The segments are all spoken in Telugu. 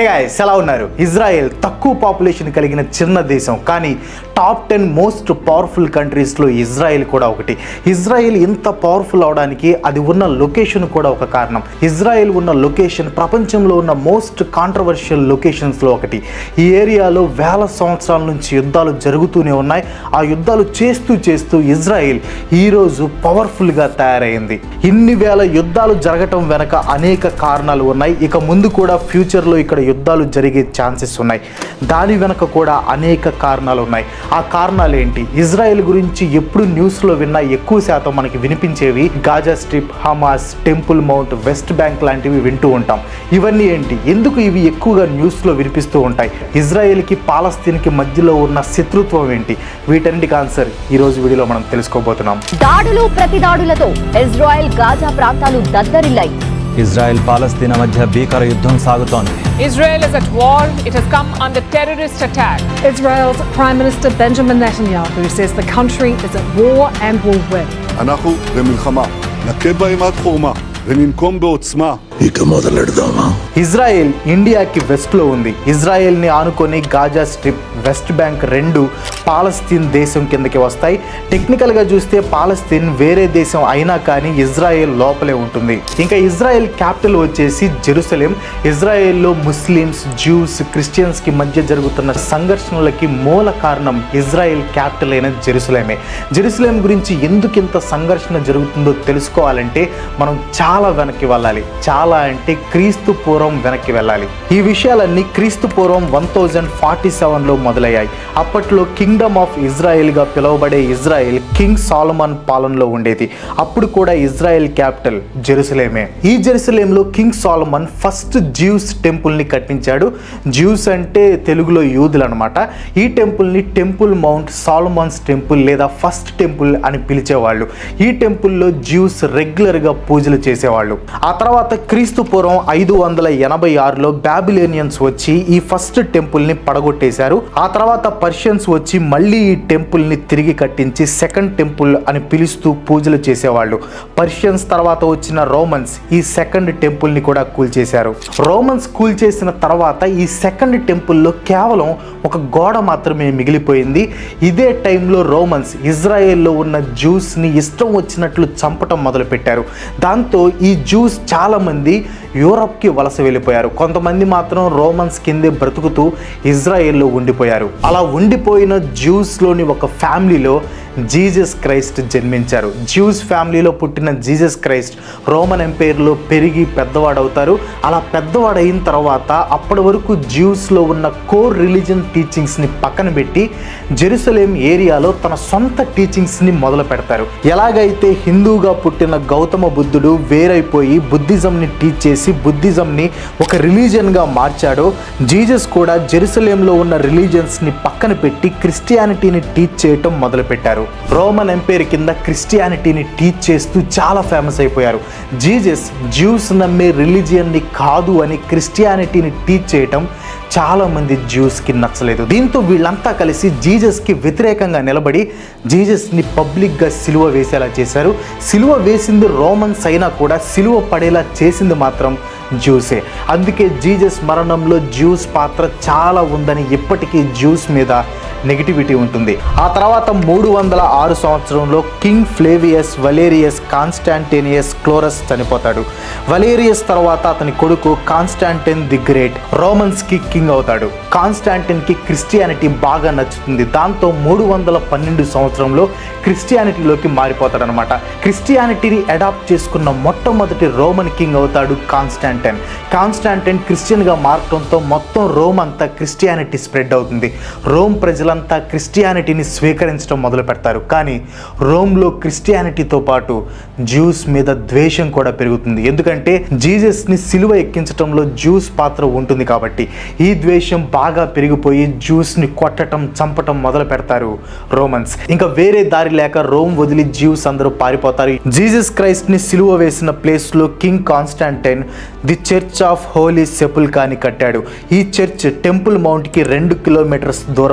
హే గాయస్ ఎలా ఉన్నారు ఇజ్రాయెల్ తక్కువ పాపులేషన్ కలిగిన చిన్న దేశం కానీ టాప్ టెన్ మోస్ట్ పవర్ఫుల్ కంట్రీస్లో ఇజ్రాయెల్ కూడా ఒకటి ఇజ్రాయెల్ ఇంత పవర్ఫుల్ అవడానికి అది ఉన్న లొకేషన్ కూడా ఒక కారణం ఇజ్రాయెల్ ఉన్న లొకేషన్ ప్రపంచంలో ఉన్న మోస్ట్ కాంట్రవర్షియల్ లొకేషన్స్లో ఒకటి ఈ ఏరియాలో వేల సంవత్సరాల నుంచి యుద్ధాలు జరుగుతూనే ఉన్నాయి ఆ యుద్ధాలు చేస్తూ చేస్తూ ఇజ్రాయెల్ ఈరోజు పవర్ఫుల్గా తయారైంది ఇన్ని వేల యుద్ధాలు జరగటం వెనక అనేక కారణాలు ఉన్నాయి ఇక ముందు కూడా ఫ్యూచర్లో ఇక్కడ యుద్ధాలు జరిగే ఛాన్సెస్ ఉన్నాయి దాని వెనక కూడా అనేక కారణాలు ఉన్నాయి ఆ కారణాలు ఏంటి ఇజ్రాయెల్ గురించి ఎప్పుడు న్యూస్లో విన్నా ఎక్కువ శాతం మనకి వినిపించేవి Gaza strip Hamas temple mount West Bank లాంటివి వింటూ ఉంటాం ఇవన్నీ ఏంటి ఎందుకు ఇవి ఎక్కువగా న్యూస్లో వినిపిస్తూ ఉంటాయి ఇజ్రాయెల్కి పాలస్తీన్కి మధ్యలో ఉన్న శత్రుత్వం ఏంటి వీటన్నిటికి ఆన్సర్ ఈరోజు వీడియోలో మనం తెలుసుకోబోతున్నాం దాడులు ప్రతిదాడులతో ఇజ్రాయెల్ గాజా ప్రాంతాలు దద్దరిల్లాయి ఇజ్రాయెల్ పాలస్తీనా మధ్య భీకర యుద్ధం సాగుతోంది Israel is at war. It has come under terrorist attack. Israel's Prime Minister Benjamin Netanyahu says the country is at war and will win. אנחנו במלחמה. נכה בהם עד חורמה וננקום בעוצמה ఇక మొదలెడదామా ఇజ్రాయెల్ ఇండియాకి వెస్ట్లో ఉంది ఇజ్రాయెల్ని ఆనుకొని గాజా స్ట్రిప్ వెస్ట్ బ్యాంక్ రెండు పాలస్తీన్ దేశం కిందకి వస్తాయి టెక్నికల్గా చూస్తే పాలస్తీన్ వేరే దేశం అయినా కానీ ఇజ్రాయెల్ లోపలే ఉంటుంది ఇంకా ఇజ్రాయెల్ క్యాపిటల్ వచ్చేసి జెరూసలేం ఇజ్రాయెల్లో ముస్లిమ్స్ జ్యూస్ క్రిస్టియన్స్కి మధ్య జరుగుతున్న సంఘర్షణలకి మూల కారణం ఇజ్రాయెల్ క్యాపిటల్ అయిన జెరూసలేమే జెరూసలేం గురించి ఎందుకు ఇంత సంఘర్షణ జరుగుతుందో తెలుసుకోవాలంటే మనం చాలా వెనక్కి వెళ్ళాలి చాలా అంటే క్రీస్తు పూర్వం వెనక్కి వెళ్ళాలి ఈ విషయాలన్నీ క్రీస్తు పూర్వం వన్ థౌజండ్ ఫార్టీ సెవెన్లో మొదలయ్యాయి అప్పట్లో కింగ్డమ్ ఆఫ్ ఇజ్రాయెల్గా పిలువబడే ఇజ్రాయెల్ కింగ్ సాలమన్ పాలనలో ఉండేది అప్పుడు కూడా ఇజ్రాయెల్ క్యాపిటల్ జెరూసలేమే ఈ జెరూసలేంలో కింగ్ సాలమన్ ఫస్ట్ జ్యూస్ టెంపుల్ని కట్టించాడు జ్యూస్ అంటే తెలుగులో యూదులు అనమాట ఈ టెంపుల్ని టెంపుల్ మౌంట్ సాలమన్స్ టెంపుల్ లేదా ఫస్ట్ టెంపుల్ అని పిలిచేవాళ్ళు ఈ టెంపుల్లో జ్యూస్ రెగ్యులర్గా పూజలు చేసేవాళ్ళు ఆ తర్వాత క్రీస్తు పూర్వం ఐదు వందల ఎనభై ఆరులో బ్యాబిలేనియన్స్ వచ్చి ఈ ఫస్ట్ టెంపుల్ని పడగొట్టేశారు ఆ తర్వాత పర్షియన్స్ వచ్చి మళ్ళీ ఈ టెంపుల్ని తిరిగి కట్టించి సెకండ్ టెంపుల్ అని పిలుస్తూ పూజలు చేసేవాళ్ళు పర్షియన్స్ తర్వాత వచ్చిన రోమన్స్ ఈ సెకండ్ టెంపుల్ని కూడా కూల్చేశారు రోమన్స్ కూల్చేసిన తర్వాత ఈ సెకండ్ టెంపుల్లో కేవలం ఒక గోడ మాత్రమే మిగిలిపోయింది ఇదే టైంలో రోమన్స్ ఇజ్రాయెల్లో ఉన్న జ్యూస్ని ఇష్టం వచ్చినట్లు చంపటం మొదలుపెట్టారు దాంతో ఈ జ్యూస్ చాలామంది యూరప్కి వలస వెళ్ళిపోయారు కొంతమంది మాత్రం రోమన్స్ కిందే బ్రతుకుతూ ఇజ్రాయెల్లో ఉండిపోయారు అలా ఉండిపోయిన జ్యూస్లోని ఒక ఫ్యామిలీలో జీసస్ క్రైస్ట్ జన్మించారు జ్యూస్ ఫ్యామిలీలో పుట్టిన జీసస్ క్రైస్ట్ రోమన్ ఎంపైర్లో పెరిగి పెద్దవాడవుతారు అలా పెద్దవాడైన తర్వాత అప్పటి వరకు జ్యూస్లో ఉన్న కోర్ రిలీజన్ టీచింగ్స్ని పక్కన పెట్టి జెరూసలేం ఏరియాలో తన సొంత టీచింగ్స్ని మొదలు పెడతారు ఎలాగైతే హిందూగా పుట్టిన గౌతమ బుద్ధుడు వేరైపోయి బుద్ధిజంని టీచ్ చేసి బుద్ధిజంని ఒక రిలీజియన్గా మార్చాడో జీసస్ కూడా జెరూసలేంలో ఉన్న రిలీజియన్స్ని పక్కన పెట్టి క్రిస్టియానిటీని టీచ్ చేయటం మొదలుపెట్టారు రోమన్ ఎంపైర్ కింద క్రిస్టియానిటీని టీచ్ చేస్తూ చాలా ఫేమస్ అయిపోయారు జీసస్ జ్యూస్ నమ్మే రిలీజియన్ని కాదు అని క్రిస్టియానిటీని టీచ్ చేయటం చాలా మంది జ్యూస్కి నచ్చలేదు దీంతో వీళ్ళంతా కలిసి జీజస్కి వ్యతిరేకంగా నిలబడి జీజస్ని పబ్లిక్గా సిలువ వేసేలా చేశారు సిలువ వేసింది రోమన్స్ అయినా కూడా సిలువ పడేలా చేసింది మాత్రం జ్యూసే అందుకే జీజస్ మరణంలో జ్యూస్ పాత్ర చాలా ఉందని ఇప్పటికీ జ్యూస్ మీద నెగిటివిటీ ఉంటుంది ఆ తర్వాత మూడు వందల ఆరు సంవత్సరంలో king Flavius Valerius Constantius Chlorus చనిపోతాడు వలేరియస్ తర్వాత అతని కొడుకు కాన్స్టాంటిన్ ది గ్రేట్ రోమన్స్కి కింగ్ అవుతాడు కాన్స్టాంటిన్కి క్రిస్టియానిటీ బాగా నచ్చుతుంది దాంతో మూడు వందల పన్నెండు సంవత్సరంలో క్రిస్టియానిటీలోకి మారిపోతాడనమాట క్రిస్టియానిటీని అడాప్ట్ చేసుకున్న మొట్టమొదటి రోమన్ కింగ్ అవుతాడు కాన్స్టాంటైన్ కాన్స్టాంటైన్ క్రిస్టియన్గా మారటంతో మొత్తం రోమ్ అంతా క్రిస్టియానిటీ స్ప్రెడ్ అవుతుంది రోమ్ ప్రజలంతా క్రిస్టియానిటీని స్వీకరించడం మొదలు పెడతారు కానీ రోమ్లో క్రిస్టియానిటీతో పాటు జ్యూస్ మీద ద్వేషం కూడా పెరుగుతుంది ఎందుకంటే జీసస్ని సిలువ ఎక్కించడంలో జ్యూస్ పాత్ర ఉంటుంది కాబట్టి ఈ ద్వేషం బాగా పెరిగిపోయి జ్యూస్ని కొట్టడం చంపటం మొదలు పెడతారు రోమన్స్ ఇంకా వేరే దారి లేక రోమ్ వదిలి జ్యూస్ అందరూ పారిపోతారు జీసస్ క్రైస్ట్ ని సిలువ వేసిన ప్లేస్ లో king Constantine the church of holy sepulchre అని కట్టాడు ఈ చర్చ్ టెంపుల్ మౌంట్ కి రెండు కిలోమీటర్స్ దూరంలో ఉంటుంది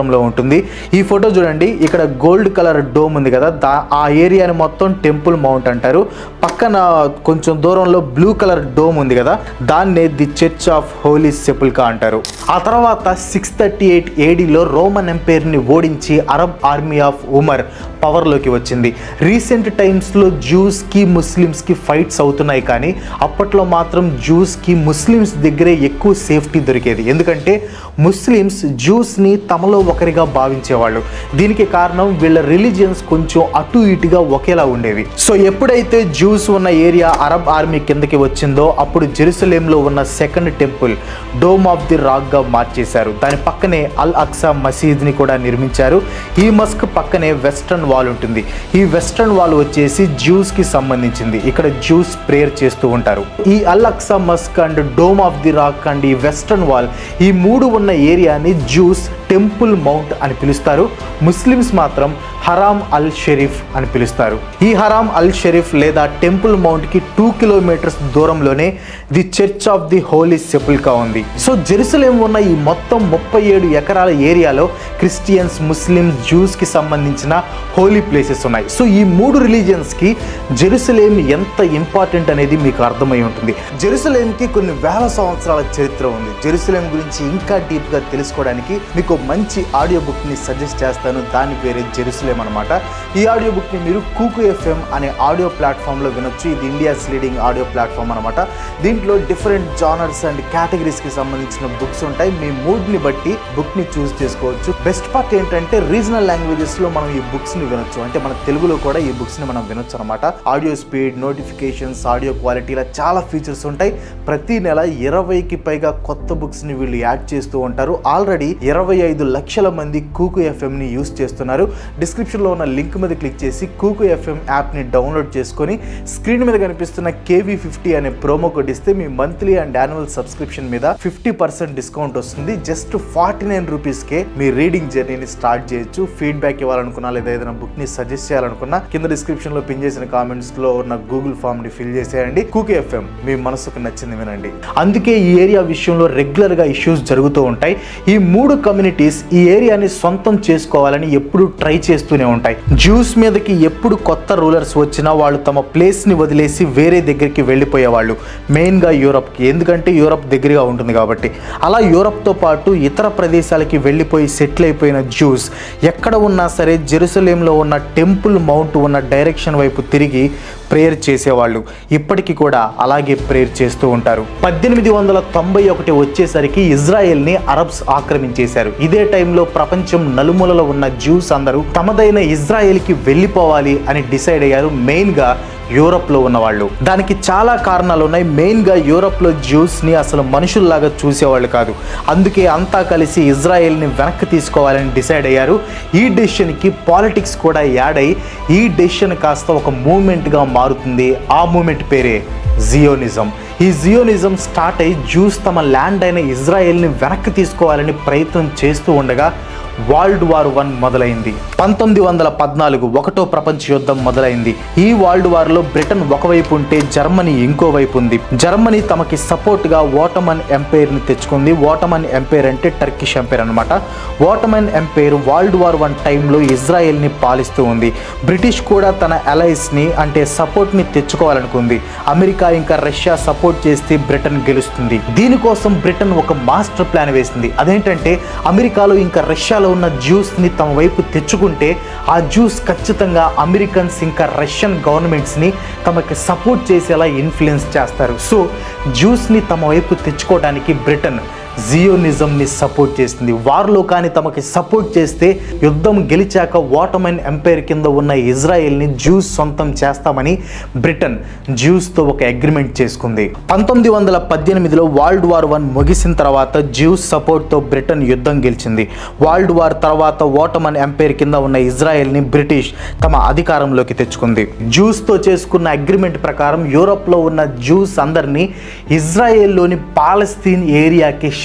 ఉంటుంది ఈ ఫోటో చూడండి ఇక్కడ గోల్డ్ కలర్ డోమ్ ఉంది కదా దా ఆ ఏరియాని మొత్తం టెంపుల్ మౌంట్ అంటారు పక్కన కొంచెం దూరంలో బ్లూ కలర్ డోమ్ ఉంది కదా దాన్నే the church of holy sepulchre అంటారు ఆ తర్వాత సిక్స్ థర్టీ ఎయిట్ ఏడీలో రోమన్ ఎంపైర్ని ఓడించి అరబ్ ఆర్మీ ఆఫ్ ఉమర్ పవర్లోకి వచ్చింది రీసెంట్ టైమ్స్లో జ్యూస్కి ముస్లిమ్స్కి ఫైట్స్ అవుతున్నాయి కానీ అప్పట్లో మాత్రం జ్యూస్కి ముస్లిమ్స్ దగ్గరే ఎక్కువ సేఫ్టీ దొరికేది ఎందుకంటే ముస్లిమ్స్ జ్యూస్ని తమలో ఒకరిగా భావించేవాళ్ళు దీనికి కారణం వీళ్ళ రిలీజియన్స్ కొంచెం అటు ఇటుగా ఒకేలా ఉండేవి సో ఎప్పుడైతే జ్యూస్ ఉన్న ఏరియా అరబ్ ఆర్మీ కిందకి వచ్చిందో అప్పుడు జెరూసలేంలో ఉన్న second temple dome of the రాక్గా మార్చేశారు దాని పక్కనే అల్ అక్సా మసీద్ని కూడా నిర్మించారు ఈ మస్క్ పక్కనే వెస్ట్రన్ వాల్ ఉంటుంది ఈ వెస్ట్రన్ వాల్ వచ్చేసి జ్యూస్కి సంబంధించింది ఇక్కడ జ్యూస్ ప్రేయర్ చేస్తూ ఉంటారు ఈ al Aqsa mosque and dome of the rock and ఈ వెస్ట్రన్ వాల్ ఈ మూడు ఉన్న ఏరియాని జ్యూస్ టెంపుల్ మౌంట్ అని పిలుస్తారు ముస్లిమ్స్ మాత్రం హరామ్ అల్ షరీఫ్ అని పిలుస్తారు ఈ హరామ్ అల్ షరీఫ్ లేదా టెంపుల్ మౌంట్కి టూ కిలోమీటర్స్ దూరంలోనే the church of the holy sepulchre ఉంది సో జెరూసలేం ఉన్న ఈ మొత్తం ముప్పై ఏడు ఎకరాల ఏరియాలో క్రిస్టియన్స్ ముస్లిమ్స్ జ్యూస్కి సంబంధించిన హోలీ ప్లేసెస్ ఉన్నాయి సో ఈ మూడు రిలీజియన్స్కి జెరూసలేం ఎంత ఇంపార్టెంట్ అనేది మీకు అర్థమై ఉంటుంది జెరూసలేంకి కొన్ని వేల సంవత్సరాల చరిత్ర ఉంది జెరూసలేం గురించి ఇంకా డీప్గా తెలుసుకోవడానికి మీకు మంచి ఆడియో బుక్ని సజెస్ట్ చేస్తాను దాని పేరే జెరూసలేం అనమాట ఈ ఆడియో బుక్ని మీరు కూకు ఎఫ్ఎం అనే ఆడియో ప్లాట్ఫామ్లో వినొచ్చు ఇది ఇండియాస్ లీడింగ్ ఆడియో ప్లాట్ఫామ్ అనమాట దీంట్లో డిఫరెంట్ జానర్స్ అండ్ కేటగిరీస్కి సంబంధించిన బుక్స్ ఉంటాయి మీ మూడ్ని బట్టి బుక్ని చూస్ చేసుకోవచ్చు బెస్ట్ పార్ట్ ఏంటంటే రీజనల్ లాంగ్వేజెస్లో మనం ఈ బుక్స్ని వినొచ్చు అంటే మన తెలుగులో కూడా ఈ బుక్స్ని మనం వినొచ్చు అనమాట audio speed notifications audio quality ఇలా చాలా ఫీచర్స్ ఉంటాయి ప్రతి నెల ఇరవైకి పైగా కొత్త బుక్స్ని వీళ్ళు యాడ్ చేస్తూ ఉంటారు ఆల్రెడీ ఇరవై ఐదు లక్షల మంది కూకు ఎఫ్ఎంని యూస్ చేస్తున్నారు డిస్క్రిప్షన్లో ఉన్న లింక్ మీద క్లిక్ చేసి కూకు ఎఫ్ఎం యాప్ని డౌన్లోడ్ చేసుకొని స్క్రీన్ మీద కనిపిస్తున్న కేవీ ఫిఫ్టీ అనే ప్రోమో కోడ్ ఇస్తే మీ మంత్లీ అండ్ యాన్యువల్ సబ్స్క్రిప్షన్ మీద ఫిఫ్టీ పర్సెంట్ డిస్కౌంట్ వస్తుంది జస్ట్ ఫార్టీ నైన్ రూపీస్కే మీ రీడింగ్ జర్నీని స్టార్ట్ చేయొచ్చు ఫీడ్బ్యాక్ ఇవ్వాలనుకున్నా లేదా ఏదైనా బుక్ని సజెస్ట్ చేయాలనుకున్నా కింద డిస్క్రిప్షన్లో పిన్ చేసిన కామెంట్స్లో ఉన్న గూగుల్ ఫామ్ని ఫిల్ చేసేయండి కూకే ఎఫ్ఎం మీ మనసుకు నచ్చింది వినండి అందుకే ఈ ఏరియా విషయంలో రెగ్యులర్గా ఇష్యూస్ జరుగుతూ ఉంటాయి ఈ మూడు కమ్యూనిటీస్ ఈ ఏరియాని సొంతం చేసుకోవాలని ఎప్పుడు ట్రై చేస్తూనే ఉంటాయి జ్యూస్ మీదకి ఎప్పుడు కొత్త రూలర్స్ వచ్చినా వాళ్ళు తమ ప్లేస్ని వదిలేసి వేరే దగ్గరికి వెళ్ళిపోయేవాళ్ళు మెయిన్గా యూరప్కి ఎందుకంటే యూరప్ దగ్గరగా ఉంటుంది కాబట్టి అలా యూరప్తో పాటు ఇతర ప్రదేశాలకి వెళ్ళిపోయి సెటిల్ అయిపోయిన జ్యూస్ ఎక్కడ ఉన్నా సరే జెరూసలేంలో ఉన్న టెంపుల్ మౌంట్ ఉన్న డైరెక్షన్ వైపు తిరిగి ప్రేయర్ చేసేవాళ్ళు ఇప్పటికీ కూడా అలాగే ప్రేయర్ చేస్తూ ఉంటారు పద్దెనిమిది వందల తొంభై ఒకటి వచ్చేసరికి ఇజ్రాయెల్ని అరబ్స్ ఆక్రమించేశారు ఇదే టైంలో ప్రపంచం నలుమూలలో ఉన్న జ్యూస్ అందరూ తమదైన ఇజ్రాయెల్కి వెళ్ళిపోవాలి అని డిసైడ్ అయ్యారు మెయిన్గా యూరప్లో ఉన్నవాళ్ళు దానికి చాలా కారణాలు ఉన్నాయి మెయిన్గా యూరప్లో జ్యూస్ని అసలు మనుషుల్లాగా చూసేవాళ్ళు కాదు అందుకే అంతా కలిసి ఇజ్రాయెల్ని వెనక్కి తీసుకోవాలని డిసైడ్ అయ్యారు ఈ డెసిషన్కి పాలిటిక్స్ కూడా యాడ్ అయ్యి ఈ డెసిషన్ కాస్త ఒక మూమెంట్గా మారుతుంది ఆ మూమెంట్ పేరే జియోనిజం ఈ జియోనిజం స్టార్ట్ అయ్యి జ్యూస్ తమ ల్యాండ్ అయిన ఇజ్రాయెల్ని వెనక్కి తీసుకోవాలని ప్రయత్నం చేస్తూ ఉండగా వరల్డ్ వార్ వన్ మొదలైంది పంతొమ్మిది వందల పద్నాలుగు ఒకటో ప్రపంచ యుద్ధం మొదలైంది ఈ వరల్డ్ వార్లో బ్రిటన్ ఒకవైపు ఉంటే జర్మనీ ఇంకో వైపు ఉంది జర్మనీ తమకి సపోర్ట్గా ఓటమన్ ఎంపైర్ని తెచ్చుకుంది ఓటమన్ ఎంపైర్ అంటే టర్కిష్ ఎంపైర్ అనమాట Ottoman empire world war one టైంలో ఇజ్రాయెల్ని పాలిస్తూ ఉంది బ్రిటిష్ కూడా తన అలైస్ని అంటే సపోర్ట్ని తెచ్చుకోవాలనుకుంది అమెరికా ఇంకా రష్యా సపోర్ట్ చేస్తే బ్రిటన్ గెలుస్తుంది దీనికోసం బ్రిటన్ ఒక మాస్టర్ ప్లాన్ వేసింది అదేంటంటే అమెరికాలో ఇంకా రష్యాలో ఉన్న జ్యూస్ని తమ వైపు తెచ్చుకుంటే ఆ జ్యూస్ ఖచ్చితంగా అమెరికన్స్ ఇంకా రష్యన్ గవర్నమెంట్స్ని తమకి సపోర్ట్ చేసేలా ఇన్ఫ్లుయెన్స్ చేస్తారు సో జ్యూస్ని తమ వైపు తెచ్చుకోవడానికి బ్రిటన్ జియోనిజంని సపోర్ట్ చేస్తుంది వార్లో కానీ తమకి సపోర్ట్ చేస్తే యుద్ధం గెలిచాక ఓటమన్ ఎంపైర్ కింద ఉన్న ఇజ్రాయెల్ని జ్యూస్ సొంతం చేస్తామని బ్రిటన్ జ్యూస్తో ఒక అగ్రిమెంట్ చేసుకుంది పంతొమ్మిది వందల పద్దెనిమిదిలో వరల్డ్ వార్ వన్ ముగిసిన తర్వాత జ్యూస్ సపోర్ట్తో బ్రిటన్ యుద్ధం గెలిచింది వరల్డ్ వార్ తర్వాత ఓటమన్ ఎంపైర్ కింద ఉన్న ఇజ్రాయెల్ని బ్రిటిష్ తమ అధికారంలోకి తెచ్చుకుంది జ్యూస్తో చేసుకున్న అగ్రిమెంట్ ప్రకారం యూరోప్లో ఉన్న జ్యూస్ అందరినీ ఇజ్రాయెల్లోని పాలస్తీన్ ఏరియాకి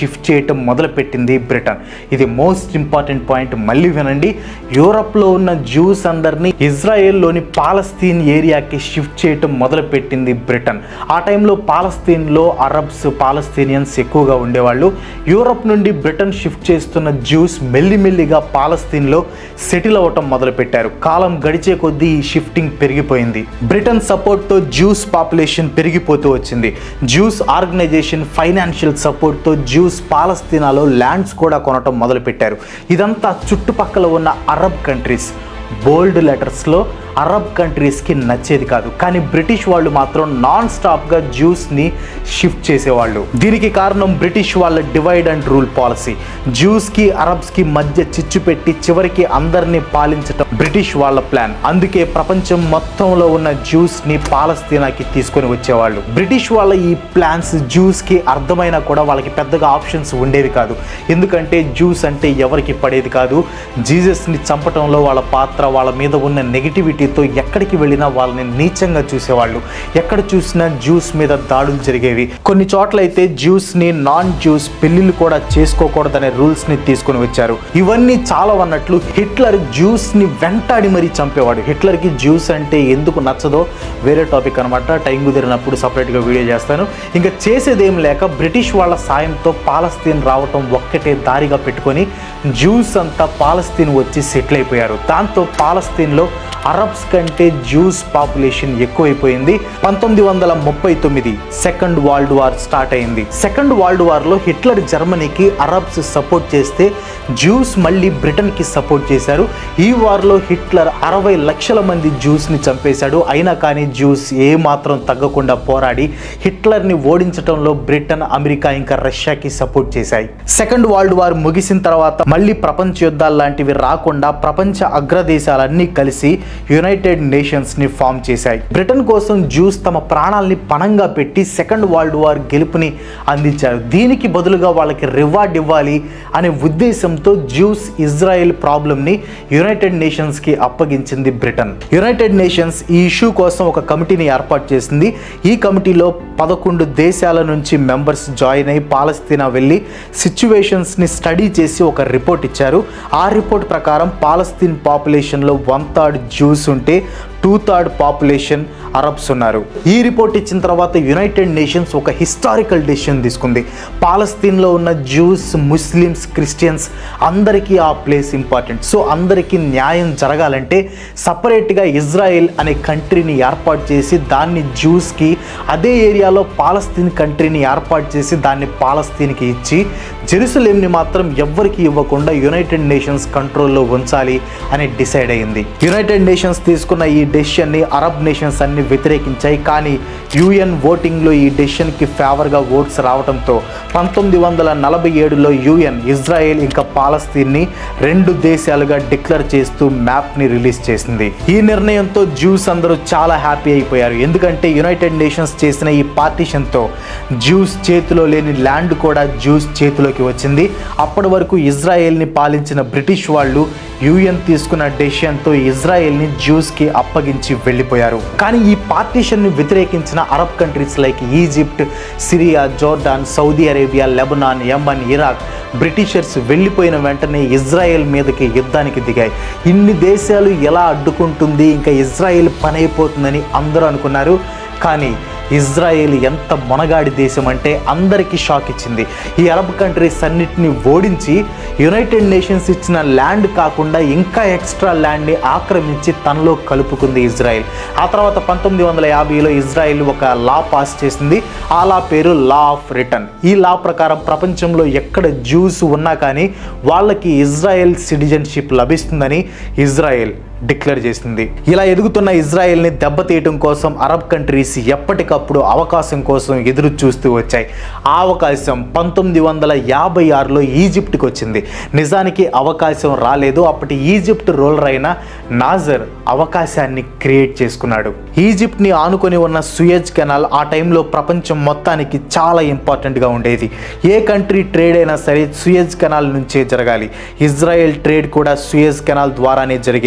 షిఫ్ట్ చేయటం మొదలుపెట్టింది బ్రిటన్ ఇది మోస్ట్ ఇంపార్టెంట్ పాయింట్ మళ్ళీ వినండి యూరప్లో ఉన్న జ్యూస్ అందరినీ ఇజ్రాయెల్లోని పాలస్తీన్ ఏరియాకి షిఫ్ట్ చేయటం మొదలుపెట్టింది బ్రిటన్ ఆ టైంలో పాలస్తీన్లో అరబ్స్ పాలస్తీనియన్స్ ఎక్కువగా ఉండేవాళ్ళు యూరప్ నుండి బ్రిటన్ షిఫ్ట్ చేస్తున్న జ్యూస్ మెల్లిమెల్లిగా పాలస్తీన్లో సెటిల్ అవ్వటం మొదలుపెట్టారు కాలం గడిచే కొద్దీ ఈ షిఫ్టింగ్ పెరిగిపోయింది బ్రిటన్ సపోర్ట్తో జ్యూస్ పాపులేషన్ పెరిగిపోతూ వచ్చింది జ్యూస్ ఆర్గనైజేషన్ ఫైనాన్షియల్ సపోర్ట్తో జ్యూస్ పాలస్తీనాలో ల్యాండ్స్ కూడా కొనటం మొదలుపెట్టారు ఇదంతా చుట్టుపక్కల ఉన్న అరబ్ కంట్రీస్ బోల్డ్ లెటర్స్లో అరబ్ కంట్రీస్కి నచ్చేది కాదు కానీ బ్రిటిష్ వాళ్ళు మాత్రం నాన్ స్టాప్గా జ్యూస్ని షిఫ్ట్ చేసేవాళ్ళు దీనికి కారణం బ్రిటిష్ వాళ్ళ డివైడ్ అండ్ రూల్ పాలసీ జ్యూస్కి అరబ్స్కి మధ్య చిచ్చు పెట్టి చివరికి అందరినీ పాలించటం బ్రిటిష్ వాళ్ళ ప్లాన్ అందుకే ప్రపంచం మొత్తంలో ఉన్న జ్యూస్ని పాలస్తీనాకి తీసుకొని వచ్చేవాళ్ళు బ్రిటిష్ వాళ్ళ ఈ ప్లాన్స్ జ్యూస్కి అర్థమైనా కూడా వాళ్ళకి పెద్దగా ఆప్షన్స్ ఉండేవి కాదు ఎందుకంటే జ్యూస్ అంటే ఎవరికి పడేది కాదు జీసస్ని చంపటంలో వాళ్ళ పాత్ర వాళ్ళ మీద ఉన్న నెగిటివిటీతో ఎక్కడికి వెళ్ళినా వాళ్ళని నీచంగా చూసేవాళ్ళు ఎక్కడ చూసినా జ్యూస్ మీద దాడులు జరిగేవి కొన్ని చోట్ల అయితే జ్యూస్ని నాన్ జ్యూస్ పెళ్లిళ్ళు కూడా చేసుకోకూడదనే రూల్స్ని తీసుకొని వచ్చారు ఇవన్నీ చాలా అన్నట్లు హిట్లర్ జ్యూస్ని వెంటాడి మరీ చంపేవాడు హిట్లర్కి జ్యూస్ అంటే ఎందుకు నచ్చదో వేరే టాపిక్ అనమాట టైం కుదిరినప్పుడు సపరేట్గా వీడియో చేస్తాను ఇంకా చేసేదేం లేక బ్రిటిష్ వాళ్ళ సాయంతో పాలస్తీన్ రావటం ఒక్కటే దారిగా పెట్టుకొని జ్యూస్ అంతా పాలస్తీన్ వచ్చి సెటిల్ అయిపోయారు దాంతో పాలస్తీన్లో అరబ్స్ కంటే జ్యూస్ పాపులేషన్ ఎక్కువైపోయింది పంతొమ్మిది వందల ముప్పై తొమ్మిది సెకండ్ వరల్డ్ వార్ స్టార్ట్ అయింది సెకండ్ వరల్డ్ వార్లో హిట్లర్ జర్మనీకి అరబ్స్ సపోర్ట్ చేస్తే జ్యూస్ మళ్ళీ బ్రిటన్కి సపోర్ట్ చేశారు ఈ వార్లో హిట్లర్ అరవై లక్షల మంది జ్యూస్ని చంపేశాడు అయినా కానీ జ్యూస్ ఏ మాత్రం తగ్గకుండా పోరాడి హిట్లర్ని ఓడించడంలో బ్రిటన్ అమెరికా ఇంకా రష్యాకి సపోర్ట్ చేశాయి సెకండ్ వరల్డ్ వార్ ముగిసిన తర్వాత మళ్ళీ ప్రపంచ యుద్ధాలు లాంటివి రాకుండా ప్రపంచ అగ్రదేశాలన్నీ కలిసి యునైటెడ్ నేషన్స్ ని ఫామ్ చేశాయి బ్రిటన్ కోసం జ్యూస్ తమ ప్రాణాల్ని పణంగా పెట్టి సెకండ్ వరల్డ్ వార్ గెలుపుని అందించారు దీనికి బదులుగా వాళ్ళకి రివార్డ్ ఇవ్వాలి అనే ఉద్దేశంతో జ్యూస్ ఇజ్రాయెల్ ప్రాబ్లంని యునైటెడ్ నేషన్స్ కి అప్పగించింది బ్రిటన్ యునైటెడ్ నేషన్స్ ఈ ఇష్యూ కోసం ఒక కమిటీని ఏర్పాటు చేసింది ఈ కమిటీలో పదకొండు దేశాల నుంచి మెంబర్స్ జాయిన్ అయి పాలస్తీనా వెళ్ళి సిచ్యువేషన్స్ని స్టడీ చేసి ఒక రిపోర్ట్ ఇచ్చారు ఆ రిపోర్ట్ ప్రకారం పాలస్తీన్ పాపులేషన్లో వన్ థర్డ్ జ్యూస్ ఉంటే టూ థర్డ్ పాపులేషన్ అరబ్స్ ఉన్నారు ఈ రిపోర్ట్ ఇచ్చిన తర్వాత యునైటెడ్ నేషన్స్ ఒక హిస్టారికల్ డెసిషన్ తీసుకుంది పాలస్తీన్లో ఉన్న జ్యూస్ ముస్లిమ్స్ క్రిస్టియన్స్ అందరికీ ఆ ప్లేస్ ఇంపార్టెంట్ సో అందరికీ న్యాయం జరగాలంటే సపరేట్గా ఇజ్రాయెల్ అనే కంట్రీని ఏర్పాటు చేసి దాన్ని జ్యూస్కి అదే ఏరియాలో పాలస్తీన్ కంట్రీని ఏర్పాటు చేసి దాన్ని పాలస్తీన్కి ఇచ్చి జెరూసలేంని మాత్రం ఎవ్వరికి ఇవ్వకుండా యునైటెడ్ నేషన్స్ కంట్రోల్లో ఉంచాలి అని డిసైడ్ అయింది యునైటెడ్ నేషన్స్ తీసుకున్న ఈ డెసిషన్ని అరబ్ నేషన్స్ అన్ని వ్యతిరేకించాయి కానీ యుఎన్ ఓటింగ్లో ఈ డెసిషన్కి ఫేవర్గా ఓట్స్ రావడంతో పంతొమ్మిది వందల నలభై ఏడులో యుఎన్ ఇజ్రాయెల్ ఇంకా పాలస్తీన్ని రెండు దేశాలుగా డిక్లేర్ చేస్తూ మ్యాప్ని రిలీజ్ చేసింది ఈ నిర్ణయంతో జ్యూస్ అందరూ చాలా హ్యాపీ అయిపోయారు ఎందుకంటే యునైటెడ్ నేషన్స్ చేసిన ఈ పార్టీషన్తో జ్యూస్ చేతిలో లేని ల్యాండ్ కూడా జ్యూస్ చేతిలోకి వచ్చింది అప్పటి వరకు ఇజ్రాయెల్ని పాలించిన బ్రిటిష్ వాళ్ళు యుఎన్ తీసుకున్న డెసిషన్తో ఇజ్రాయెల్ని జ్యూస్కి అప్పగించి వెళ్ళిపోయారు కానీ ఈ పార్టీషన్ని వ్యతిరేకించిన Arab countries like Egypt Syria Jordan Saudi Arabia Lebanon Yemen Iraq Britishers వెళ్ళిపోయిన వెంటనే ఇజ్రాయెల్ మీదకి యుద్ధానికి దిగాయి ఇన్ని దేశాలు ఎలా అడ్డుకుంటుంది ఇంకా ఇజ్రాయెల్ పని అయిపోతుందని అందరూ అనుకున్నారు కానీ ఇజ్రాయెల్ ఎంత మొనగాడి దేశం అంటే అందరికీ షాక్ ఇచ్చింది ఈ అరబ్ కంట్రీస్ అన్నిటిని ఓడించి యునైటెడ్ నేషన్స్ ఇచ్చిన ల్యాండ్ కాకుండా ఇంకా ఎక్స్ట్రా ల్యాండ్ని ఆక్రమించి తనలో కలుపుకుంది ఇజ్రాయెల్ ఆ తర్వాత పంతొమ్మిది వందల యాభైలో ఇజ్రాయెల్ ఒక లా పాస్ చేసింది ఆ లా పేరు లా ఆఫ్ రిటర్న్ ఈ లా ప్రకారం ప్రపంచంలో ఎక్కడ జ్యూస్ ఉన్నా కానీ వాళ్ళకి ఇజ్రాయెల్ సిటిజన్షిప్ లభిస్తుందని ఇజ్రాయెల్ డిక్లేర్ చేసింది ఇలా ఎదుగుతున్న ఇజ్రాయెల్ని దెబ్బతీయటం కోసం అరబ్ కంట్రీస్ ఎప్పటికప్పుడు అవకాశం కోసం ఎదురు చూస్తూ వచ్చాయి ఆ అవకాశం పంతొమ్మిది వందల యాభై ఆరులో ఈజిప్ట్కి వచ్చింది నిజానికి అవకాశం రాలేదు అప్పటి ఈజిప్ట్ రూలర్ అయిన నాజర్ అవకాశాన్ని క్రియేట్ చేసుకున్నాడు ఈజిప్ట్ని ఆనుకొని ఉన్న సుయజ్ కెనాల్ ఆ టైంలో ప్రపంచం మొత్తానికి చాలా ఇంపార్టెంట్గా ఉండేది ఏ కంట్రీ ట్రేడ్ అయినా సరే సుయజ్ కెనాల్ నుంచే జరగాలి ఇజ్రాయెల్ ట్రేడ్ కూడా సుయజ్ కెనాల్ ద్వారానే జరిగేది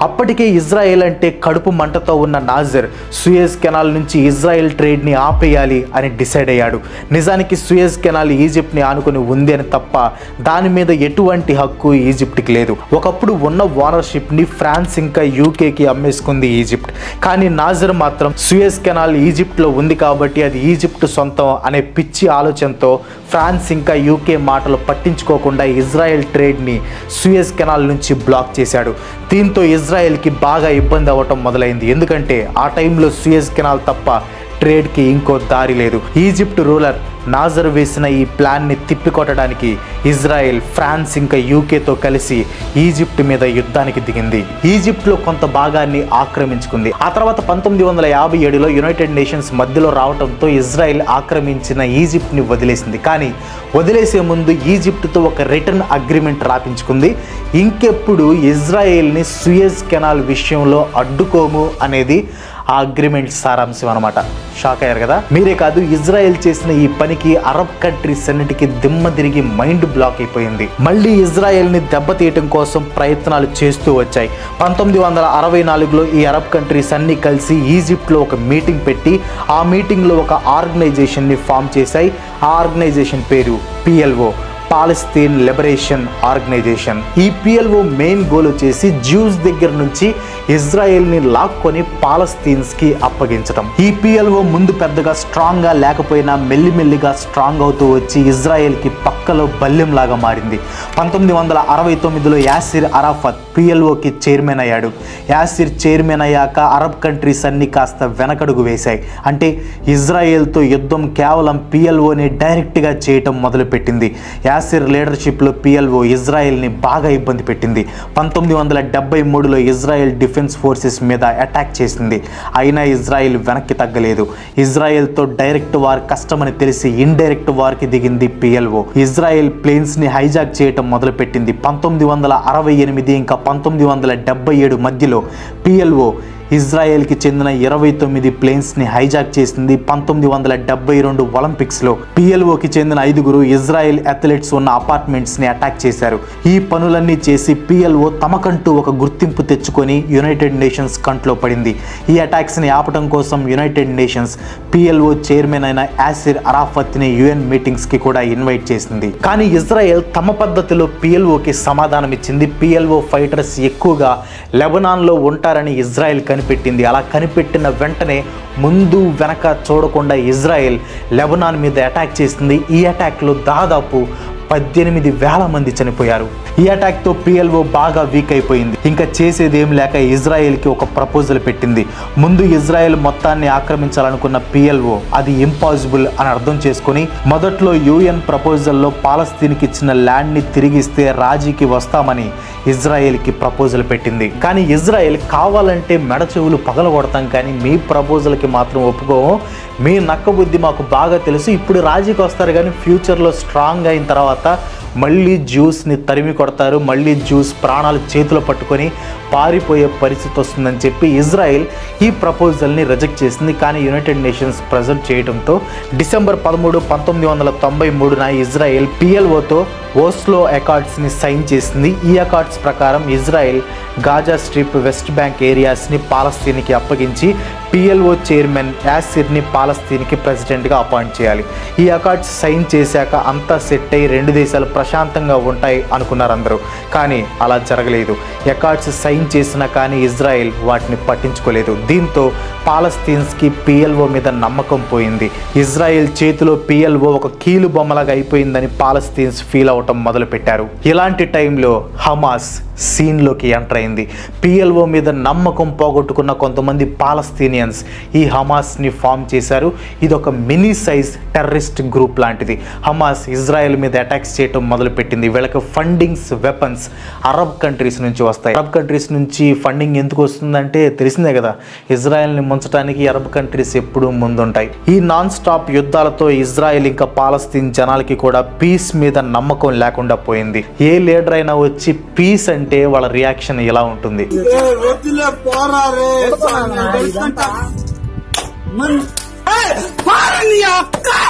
అప్పటికే ఇజ్రాయెల్ అంటే కడుపు మంటతో ఉన్న నాజర్ సుయేజ్ కెనాల్ నుంచి ఇజ్రాయెల్ ట్రేడ్ని ఆపేయాలి అని డిసైడ్ అయ్యాడు నిజానికి సుయేజ్ కెనాల్ ఈజిప్ట్ని ఆనుకుని ఉంది అని తప్ప దాని మీద ఎటువంటి హక్కు ఈజిప్ట్కి లేదు ఒకప్పుడు ఉన్న ఓనర్షిప్ని ఫ్రాన్స్ ఇంకా యూకేకి అమ్మేసుకుంది ఈజిప్ట్ కానీ నాజర్ మాత్రం సుయేజ్ కెనాల్ ఈజిప్ట్లో ఉంది కాబట్టి అది ఈజిప్ట్ సొంతం అనే పిచ్చి ఆలోచనతో ఫ్రాన్స్ ఇంకా యూకే మాటలు పట్టించుకోకుండా ఇజ్రాయెల్ ట్రేడ్ని సుయేజ్ కెనాల్ నుంచి బ్లాక్ చేశాడు దీంతో ఇజ్రాయెల్కి బాగా ఇబ్బంది అవ్వటం మొదలైంది ఎందుకంటే ఆ టైంలో సుయేజ్ కెనాల్ తప్ప ట్రేడ్కి ఇంకో దారి లేదు ఈజిప్ట్ రూలర్ నాజర్ వేసిన ఈ ప్లాన్ని తిప్పికొట్టడానికి ఇజ్రాయెల్ ఫ్రాన్స్ ఇంకా యూకేతో కలిసి ఈజిప్ట్ మీద యుద్ధానికి దిగింది ఈజిప్ట్లో కొంత భాగాన్ని ఆక్రమించుకుంది ఆ తర్వాత పంతొమ్మిది వందల యాభై ఏడులో యునైటెడ్ నేషన్స్ మధ్యలో రావడంతో ఇజ్రాయెల్ ఆక్రమించిన ఈజిప్ట్ని వదిలేసింది కానీ వదిలేసే ముందు ఈజిప్ట్తో ఒక రిటర్న్ అగ్రిమెంట్ రాపించుకుంది ఇంకెప్పుడు ఇజ్రాయెల్ని సుయేజ్ కెనాల్ విషయంలో అడ్డుకోము అనేది ఆ అగ్రిమెంట్ సారాంశం అనమాట షాక్ అయ్యారు కదా మీరే కాదు ఇజ్రాయెల్ చేసిన ఈ పనికి అరబ్ కంట్రీస్ అన్నిటికీ దిమ్మ తిరిగి మైండ్ బ్లాక్ అయిపోయింది మళ్ళీ ఇజ్రాయెల్ని దెబ్బతీయటం కోసం ప్రయత్నాలు చేస్తూ వచ్చాయి పంతొమ్మిది వందల అరవై నాలుగులో ఈ అరబ్ కంట్రీస్ అన్ని కలిసి ఈజిప్ట్లో ఒక మీటింగ్ పెట్టి ఆ మీటింగ్లో ఒక ఆర్గనైజేషన్ని ఫామ్ చేశాయి ఆ ఆర్గనైజేషన్ పేరు పిఎల్ఓ పాలస్తీన్ లిబరేషన్ ఆర్గనైజేషన్ ఈ పిఎల్ఓ మెయిన్ గోల్ వచ్చేసి జ్యూస్ దగ్గర నుంచి ఇజ్రాయెల్ని లాక్కొని పాలస్తీన్స్కి అప్పగించడం ఈ పిఎల్ఓ ముందు పెద్దగా స్ట్రాంగ్గా లేకపోయినా మెల్లిమెల్లిగా స్ట్రాంగ్ అవుతూ వచ్చి ఇజ్రాయెల్కి పక్కలో బల్లెంలాగా మారింది పంతొమ్మిది వందల అరవై తొమ్మిదిలో యాసిర్ అరాఫత్ పిఎల్ఓకి చైర్మన్ అయ్యాడు యాసిర్ చైర్మన్ అయ్యాక అరబ్ కంట్రీస్ అన్ని కాస్త వెనకడుగు వేశాయి అంటే ఇజ్రాయెల్తో యుద్ధం కేవలం పిఎల్ఓని డైరెక్ట్గా చేయటం మొదలుపెట్టింది యాసిర్ లీడర్షిప్లో పిఎల్ఓ ఇజ్రాయెల్ని బాగా ఇబ్బంది పెట్టింది పంతొమ్మిది వందల డెబ్బై మూడులో ఇజ్రాయెల్ డిఫెన్స్ ఫోర్సెస్ మీద అటాక్ చేసింది అయినా ఇజ్రాయెల్ వెనక్కి తగ్గలేదు ఇజ్రాయెల్తో డైరెక్ట్ వార్ కష్టమని తెలిసి ఇండైరెక్ట్ వార్కి దిగింది పిఎల్ఓ ఇజ్రాయెల్ ప్లేన్స్ని హైజాక్ చేయటం మొదలుపెట్టింది పంతొమ్మిది వందల అరవై ఎనిమిది ఇంకా పంతొమ్మిది వందల డెబ్బై ఏడు మధ్యలో పిఎల్ఓ ఇజ్రాయెల్కి చెందిన ఇరవై తొమ్మిది ప్లేన్స్ని హైజాక్ చేసింది పంతొమ్మిది వందల డెబ్బై రెండు ఒలింపిక్స్లో పిఎల్ఓకి చెందిన ఐదుగురు ఇజ్రాయెల్ అథ్లెట్స్ ఉన్న అపార్ట్మెంట్స్ని అటాక్ చేశారు ఈ పనులన్నీ చేసి పిఎల్ఓ తమకంటూ ఒక గుర్తింపు తెచ్చుకొని యునైటెడ్ నేషన్స్ కంట్లో పడింది ఈ అటాక్స్ని ఆపటం కోసం యునైటెడ్ నేషన్స్ పిఎల్ఓ చైర్మన్ అయిన యాసిర్ అరాఫత్ని యుఎన్ మీటింగ్స్కి కూడా ఇన్వైట్ చేసింది కానీ ఇజ్రాయెల్ తమ పద్ధతిలో పిఎల్ఓకి సమాధానం ఇచ్చింది పిఎల్ఓ ఫైటర్స్ ఎక్కువగా లెబనాన్లో ఉంటారని ఇజ్రాయెల్ కనిపెట్టింది అలా కనిపెట్టిన వెంటనే ముందు వెనక చూడకుండా ఇజ్రాయెల్ లెబనాన్ మీద అటాక్ చేసింది ఈ అటాక్లో దాదాపు పద్దెనిమిది వేల మంది చనిపోయారు ఈ అటాక్తో పిఎల్ఓ బాగా వీక్ అయిపోయింది ఇంకా చేసేది ఏం లేక ఇజ్రాయెల్కి ఒక ప్రపోజల్ పెట్టింది ముందు ఇజ్రాయెల్ మొత్తాన్ని ఆక్రమించాలనుకున్న పిఎల్ఓ అది ఇంపాసిబుల్ అని అర్థం చేసుకొని మొదట్లో యూఎన్ ప్రపోజల్లో పాలస్తీన్కి ఇచ్చిన ల్యాండ్ని తిరిగిస్తే రాజీకి వస్తామని ఇజ్రాయెల్కి ప్రపోజల్ పెట్టింది కానీ ఇజ్రాయెల్ కావాలంటే మెడ చెవులు పగలగొడతాం కానీ మీ ప్రపోజల్కి మాత్రం ఒప్పుకోము మీ నక్క బుద్ధి మాకు బాగా తెలుసు ఇప్పుడు రాజీకి వస్తారు కానీ ఫ్యూచర్లో స్ట్రాంగ్ అయిన తర్వాత మళ్ళీ జ్యూస్ని తరిమి కొడతారు మళ్ళీ జ్యూస్ ప్రాణాలు చేతిలో పట్టుకొని పారిపోయే పరిస్థితి వస్తుందని చెప్పి ఇజ్రాయెల్ ఈ ప్రపోజల్ని రిజెక్ట్ చేసింది కానీ యునైటెడ్ నేషన్స్ ప్రెజెంట్ చేయడంతో డిసెంబర్ పదమూడు పంతొమ్మిది వందల తొంభై మూడున ఇజ్రాయెల్ పిఎల్ఓతో ఓస్లో అకార్డ్స్ని సైన్ చేసింది ఈ అకార్డ్స్ ప్రకారం Israel Gaza strip west bank ఏరియాస్ని పాలస్తీన్కి అప్పగించి పిఎల్ఓ చైర్మన్ యాసిర్ని పాలస్తీన్కి ప్రెసిడెంట్గా అపాయింట్ చేయాలి ఈ అకార్డ్స్ సైన్ చేశాక అంతా సెట్ అయ్యి రెండు దేశాలు ప్రశాంతంగా ఉంటాయి అనుకున్నారు అందరూ కానీ అలా జరగలేదు అకార్డ్స్ సైన్ చేసినా కానీ ఇజ్రాయెల్ వాటిని పట్టించుకోలేదు దీంతో పాలస్తీన్స్కి పిఎల్ఓ మీద నమ్మకం పోయింది ఇజ్రాయెల్ చేతిలో పిఎల్ఓ ఒక కీలు బొమ్మలాగా అయిపోయిందని పాలస్తీన్స్ ఫీల్ అవటం మొదలుపెట్టారు ఇలాంటి టైంలో హమాస్ సీన్లోకి ఎంటర్ అయింది పిఎల్ఓ మీద నమ్మకం పోగొట్టుకున్న కొంతమంది పాలస్తీనియన్స్ ఈ హమాస్ని ఫామ్ చేశారు ఇది ఒక మినీ సైజ్ టెర్రరిస్ట్ గ్రూప్ లాంటిది హమాస్ ఇజ్రాయెల్ మీద అటాక్స్ చేయటం మొదలుపెట్టింది వీళ్ళకి ఫండింగ్స్ వెపన్స్ అరబ్ కంట్రీస్ నుంచి వస్తాయి అరబ్ కంట్రీస్ నుంచి ఫండింగ్ ఎందుకు వస్తుందంటే తెలిసిందే కదా ఇజ్రాయెల్ని ముంచడానికి అరబ్ కంట్రీస్ ఎప్పుడూ ముందుంటాయి ఈ నాన్ స్టాప్ యుద్ధాలతో ఇజ్రాయెల్ ఇంకా పాలస్తీన్ జనాలకి కూడా పీస్ మీద నమ్మకం లేకుండా పోయింది ఏ లీడర్ అయినా వచ్చి పీస్ అంటే వాళ్ళ రియాక్షన్ ఇలా ఉంటుంది వద్దులే పోరా రే మన పారని అక్క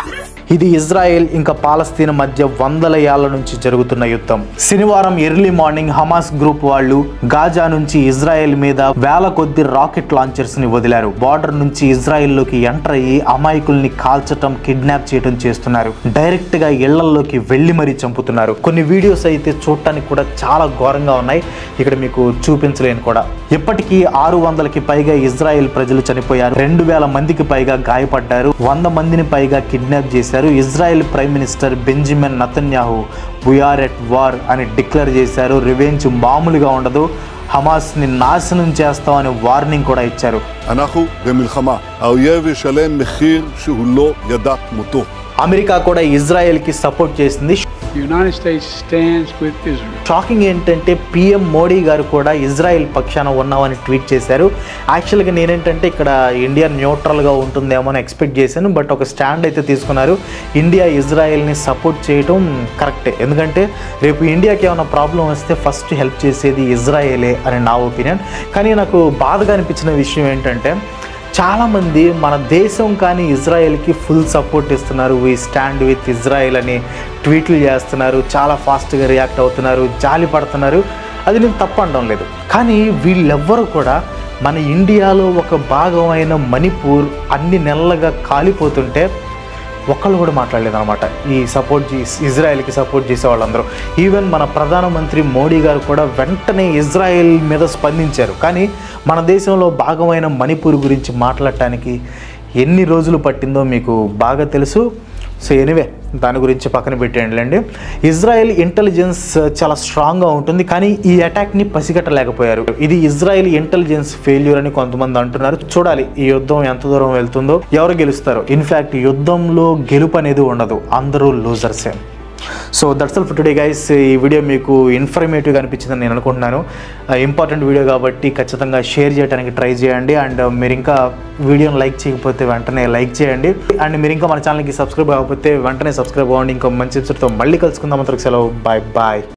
ఇది ఇజ్రాయెల్ ఇంకా పాలస్తీన్ మధ్య వందల ఏళ్ల నుంచి జరుగుతున్న యుద్ధం శనివారం ఎర్లీ మార్నింగ్ హమాస్ గ్రూప్ వాళ్ళు గాజా నుంచి ఇజ్రాయెల్ మీద వేల కొద్ది రాకెట్ లాంచర్స్ ని వదిలారు బార్డర్ నుంచి ఇజ్రాయెల్ లోకి ఎంటర్ అయ్యి అమాయకుల్ని కాల్చటం కిడ్నాప్ చేయడం చేస్తున్నారు డైరెక్ట్ గా ఇళ్లలోకి వెళ్లి మరీ చంపుతున్నారు కొన్ని వీడియోస్ అయితే చూడటానికి కూడా చాలా ఘోరంగా ఉన్నాయి ఇక్కడ మీకు చూపించలేను కూడా ఇప్పటికీ ఆరు వందలకి పైగా ఇజ్రాయెల్ ప్రజలు చనిపోయారు రెండు వేల మందికి పైగా గాయపడ్డారు వంద మందిని పైగా కిడ్నాప్ చేశారు Israel prime minister Benjamin Netanyahu we're at war అని డిక్లేర్ చేశారు రివెంజ్ మామూలుగా ఉండదు హమాస్ని నాశనం చేస్తామని వార్నింగ్ కూడా ఇచ్చారు אנחנו במלחמה. האויב ישלם מחיר שהוא לא ידע כמותו. అమెరికా కూడా ఇజ్రాయెల్కి సపోర్ట్ చేసింది The United States stands with Israel. Shocking ఏంటంటే పిఎం మోడీ గారు కూడా ఇజ్రాయెల్ పక్షాన ఉన్నామని ట్వీట్ చేశారు యాక్చువల్గా నేనేంటంటే ఇక్కడ ఇండియా న్యూట్రల్గా ఉంటుందేమో అని ఎక్స్పెక్ట్ చేశాను బట్ ఒక స్టాండ్ అయితే తీసుకున్నారు ఇండియా ఇజ్రాయెల్ని సపోర్ట్ చేయడం కరెక్టే ఎందుకంటే రేపు ఇండియాకి ఏమైనా ప్రాబ్లం వస్తే ఫస్ట్ హెల్ప్ చేసేది ఇజ్రాయేలే అని నా ఒపీనియన్ కానీ నాకు బాధగా అనిపించిన విషయం ఏంటంటే చాలామంది మన దేశం కానీ ఇజ్రాయెల్కి ఫుల్ సపోర్ట్ ఇస్తున్నారు వీ స్టాండ్ విత్ ఇజ్రాయెల్ అని ట్వీట్లు చేస్తున్నారు చాలా ఫాస్ట్గా రియాక్ట్ అవుతున్నారు జాలి పడుతున్నారు అది నేను తప్పు అనడం లేదు కానీ వీళ్ళెవ్వరూ కూడా మన ఇండియాలో ఒక భాగమైన మణిపూర్ అన్ని నెలలుగా కాలిపోతుంటే ఒక్కళ్ళు కూడా మాట్లాడలేదు అనమాట ఈ సపోర్ట్ చేసి ఇజ్రాయెల్కి సపోర్ట్ చేసే వాళ్ళందరూ ఈవెన్ మన ప్రధానమంత్రి మోడీ గారు కూడా వెంటనే ఇజ్రాయెల్ మీద స్పందించారు కానీ మన దేశంలో భాగమైన మణిపూర్ గురించి మాట్లాడటానికి ఎన్ని రోజులు పట్టిందో మీకు బాగా తెలుసు సో ఎనివే దాని గురించి పక్కన పెట్టేయండి ఇజ్రాయెల్ ఇంటెలిజెన్స్ చాలా స్ట్రాంగ్గా ఉంటుంది కానీ ఈ అటాక్ని పసిగట్టలేకపోయారు ఇది ఇజ్రాయెల్ ఇంటెలిజెన్స్ ఫెయిల్యూర్ అని కొంతమంది అంటున్నారు చూడాలి ఈ యుద్ధం ఎంత దూరం వెళ్తుందో ఎవరు గెలుస్తారో ఇన్ఫ్యాక్ట్ యుద్ధంలో గెలుపు అనేది ఉండదు అందరూ లూజర్సే so that's all for today guys ఈ వీడియో మీకు ఇన్ఫర్మేటివ్గా అనిపించిందని నేను అనుకుంటున్నాను ఇంపార్టెంట్ వీడియో కాబట్టి ఖచ్చితంగా షేర్ చేయడానికి ట్రై చేయండి అండ్ మీరు ఇంకా వీడియోని లైక్ చేయకపోతే వెంటనే లైక్ చేయండి అండ్ మీరు ఇంకా మన ఛానల్కి సబ్స్క్రైబ్ కాకపోతే వెంటనే సబ్స్క్రైబ్ అవ్వండి ఇంకో మంచి ఎపిసోడ్తో మళ్ళీ కలుసుకుందాం అంతకు సెలవు బాయ్ బాయ్